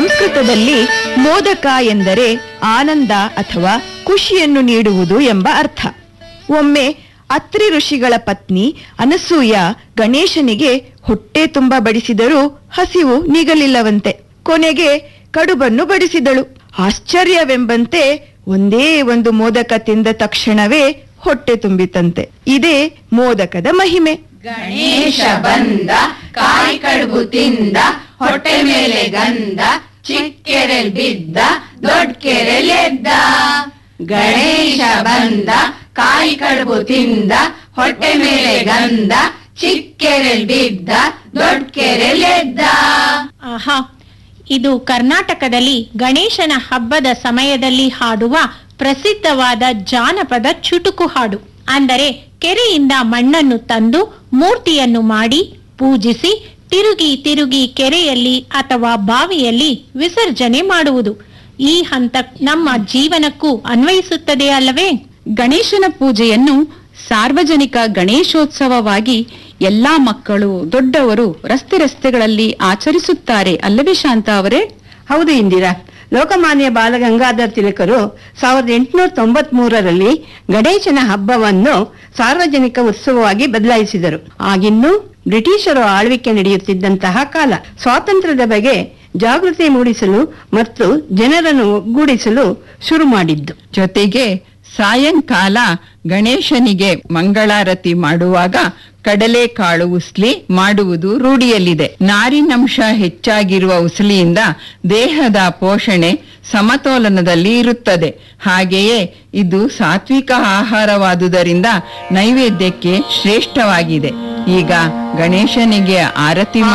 ಸಂಸ್ಕೃತದಲ್ಲಿ ಮೋದಕ ಎಂದರೆ ಆನಂದ ಅಥವಾ ಖುಷಿಯನ್ನು ನೀಡುವುದು ಎಂಬ ಅರ್ಥ ಒಮ್ಮೆ ಅತ್ರಿ ಋಷಿಗಳ ಪತ್ನಿ ಅನಸೂಯ ಗಣೇಶನಿಗೆ ಹೊಟ್ಟೆ ತುಂಬ ಬಡಿಸಿದರೂ ಹಸಿವು ನೀಗಲಿಲ್ಲವಂತೆ ಕೊನೆಗೆ ಕಡುಬನ್ನು ಬಡಿಸಿದಳು ಆಶ್ಚರ್ಯವೆಂಬಂತೆ ಒಂದೇ ಒಂದು ಮೋದಕ ತಿಂದ ತಕ್ಷಣವೇ ಹೊಟ್ಟೆ ತುಂಬಿತಂತೆ ಇದೇ ಮೋದಕದ ಮಹಿಮೆ ಗಣೇಶ ಬಂದ ಕಾಯಿ ಕಡುಬು ತಿಂದ ಹೊಟ್ಟೆ ಮೇಲೆ ಗಂಧ ಚಿಕ್ಕೆರೆಲ್ ಬಿದ್ದ ದೊಡ್ಡ ಕೆರೆಲ್ ಎದ್ದ ಗಣೇಶ ಬಂದ ಕಾಯಿ ಕಡುಬು ತಿಂದ ಹೊಟ್ಟೆ ಮೇಲೆ ಗಂಧ ಚಿಕ್ಕೆರೆಲ್ ಬಿದ್ದ ದೊಡ್ಡ ಕೆರೆಲ್ ಎದ್ದ ಆಹಾ ಇದು ಕರ್ನಾಟಕದಲ್ಲಿ ಗಣೇಶನ ಹಬ್ಬದ ಸಮಯದಲ್ಲಿ ಹಾಡುವ ಪ್ರಸಿದ್ಧವಾದ ಜಾನಪದ ಚುಟುಕು ಹಾಡು ಅಂದರೆ ಕೆರೆಯಿಂದ ಮಣ್ಣನ್ನು ತಂದು ಮೂರ್ತಿಯನ್ನು ಮಾಡಿ ಪೂಜಿಸಿ ತಿರುಗಿ ತಿರುಗಿ ಕೆರೆಯಲ್ಲಿ ಅಥವಾ ಬಾವಿಯಲ್ಲಿ ವಿಸರ್ಜನೆ ಮಾಡುವುದು ಈ ಹಂತ ನಮ್ಮ ಜೀವನಕ್ಕೂ ಅನ್ವಯಿಸುತ್ತದೆ ಅಲ್ಲವೇ ಗಣೇಶನ ಪೂಜೆಯನ್ನು ಸಾರ್ವಜನಿಕ ಗಣೇಶೋತ್ಸವವಾಗಿ ಎಲ್ಲಾ ಮಕ್ಕಳು ದೊಡ್ಡವರು ರಸ್ತೆ ರಸ್ತೆಗಳಲ್ಲಿ ಆಚರಿಸುತ್ತಾರೆ ಅಲ್ಲವೇ ಶಾಂತ ಅವರೇ ಹೌದು ಇಂದಿರಾ ಲೋಕಮಾನ್ಯ ಬಾಲಗಂಗಾಧರ್ ತಿಲಕರು ಸಾವಿರದ ಎಂಟುನೂರ ತೊಂಬತ್ ಮೂರರಲ್ಲಿ ಗಣೇಶನ ಹಬ್ಬವನ್ನು ಸಾರ್ವಜನಿಕ ಉತ್ಸವವಾಗಿ ಬದಲಾಯಿಸಿದರು ಆಗಿನ್ನೂ ಬ್ರಿಟಿಷರು ಆಳ್ವಿಕೆ ನಡೆಯುತ್ತಿದ್ದಂತಹ ಕಾಲ ಸ್ವಾತಂತ್ರ್ಯದ ಬಗ್ಗೆ ಜಾಗೃತಿ ಮೂಡಿಸಲು ಮತ್ತು ಜನರನ್ನು ಒಗ್ಗೂಡಿಸಲು ಶುರು ಮಾಡಿದ್ದು ಜೊತೆಗೆ ಸಾಯಂಕಾಲ ಗಣೇಶನಿಗೆ ಮಂಗಳಾರತಿ ಮಾಡುವಾಗ ಕಡಲೆಕಾಳು ಉಸ್ಲಿ ಮಾಡುವುದು ರೂಢಿಯಲ್ಲಿದೆ ನಾರಿನಂಶ ಹೆಚ್ಚಾಗಿರುವ ಉಸ್ಲಿಯಿಂದ ದೇಹದ ಪೋಷಣೆ ಸಮತೋಲನದಲ್ಲಿ ಇರುತ್ತದೆ ಹಾಗೆಯೇ ಇದು ಸಾತ್ವಿಕ ಆಹಾರವಾದುದರಿಂದ ನೈವೇದ್ಯಕ್ಕೆ ಶ್ರೇಷ್ಠವಾಗಿದೆ ಈಗ ಗಣೇಶನಿಗೆ ಆರತಿ